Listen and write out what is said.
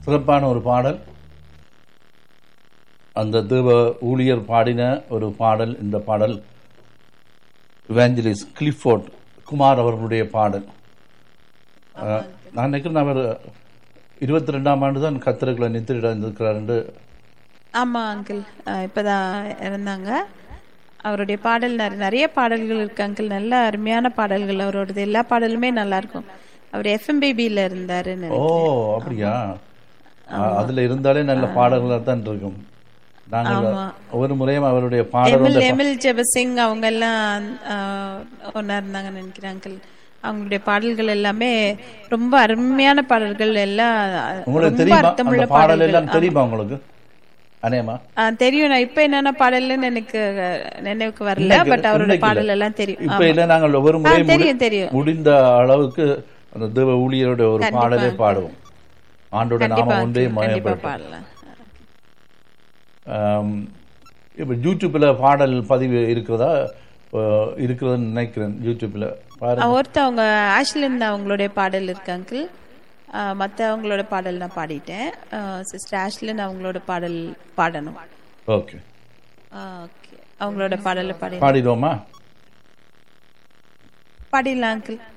சிறப்பான ஒரு பாடல் அந்த தேவ ஊழியர் பாடின ஒரு பாடல் இந்த பாடல் இவாஞ்சலிஸ் கிளிஃபோர்ட் குமார் அவர்களுடைய பாடல் அஹ், நான் நினைக்கிறேன் அவர் இருபத்தி ரெண்டாம் ஆண்டு தான் கத்திரக்குள்ள நித்திரிட இருந்திருக்கிறார் ஆமா அங்கிள் இப்பதான் இருந்தாங்க அவருடைய பாடல் நிறைய நிறைய பாடல்கள் இருக்கு அங்கிள் நல்ல அருமையான பாடல்கள் அவரோடது எல்லா பாடலுமே நல்லா இருக்கும் அவர் எஃப்எம்பிபியில இருந்தாரு ஓ அப்படியா அஹ், அதுல இருந்தாலே நல்ல பாடல்களாக தான் இருக்கும் நாங்கள் ஒவ்வொரு முறையும் அவருடைய பாடல் எமில் எமில் ஜெபசிங் அவங்க எல்லாம் ஒன்னா இருந்தாங்கன்னு நினைக்கிறேன் அங்கிள் அவங்களுடைய பாடல்கள் எல்லாமே ரொம்ப அருமையான பாடல்கள் எல்லாம் உங்களுக்கு ரொம்ப தெரியுமா அர்த்தமுள்ள அந்த பாடல் பாடல்கள் எல்லாம் தெரியுமா உங்களுக்கு அனேமா ஆ, தெரியும் நான் இப்ப என்னென்ன பாடல்னு எனக்கு அஹ், நினைவுக்கு வரல பட் அவரோட இன்னைக்கு பாடல் இல்ல. எல்லாம் தெரியும் இப்ப இல்ல நாங்கள் ஒவ்வொரு ஆ, முறையும் தெரியும் முடி- தெரியும் முடிந்த அளவுக்கு அந்த தேவ ஊழியருடைய ஒரு பாடலை பாடுவோம் ஆண்டோட நாம ஒன்றே கண்டிப்பா மயப்படும் பாடலாம் இப்போ யூடியூப்ல பாடல் பதிவு இருக்கிறதா அஹ், இருக்கிறதுன்னு நினைக்கிறேன் யூடியூப்ல பாருங்க ஆ, ஒருத்தவங்க ஆஷ்லின் அவங்களுடைய பாடல் இருக்கு அங்கிள் மற்றவங்களோட பாடல் நான் பாடிட்டேன் சிஸ்டர் ஆஷ்லின் அவங்களோட பாடல் பாடணும் ஓகே ஓகே அவங்களோட பாடலை பாடி பாடிடுவோமா பாடிடலாம் அங்கிள்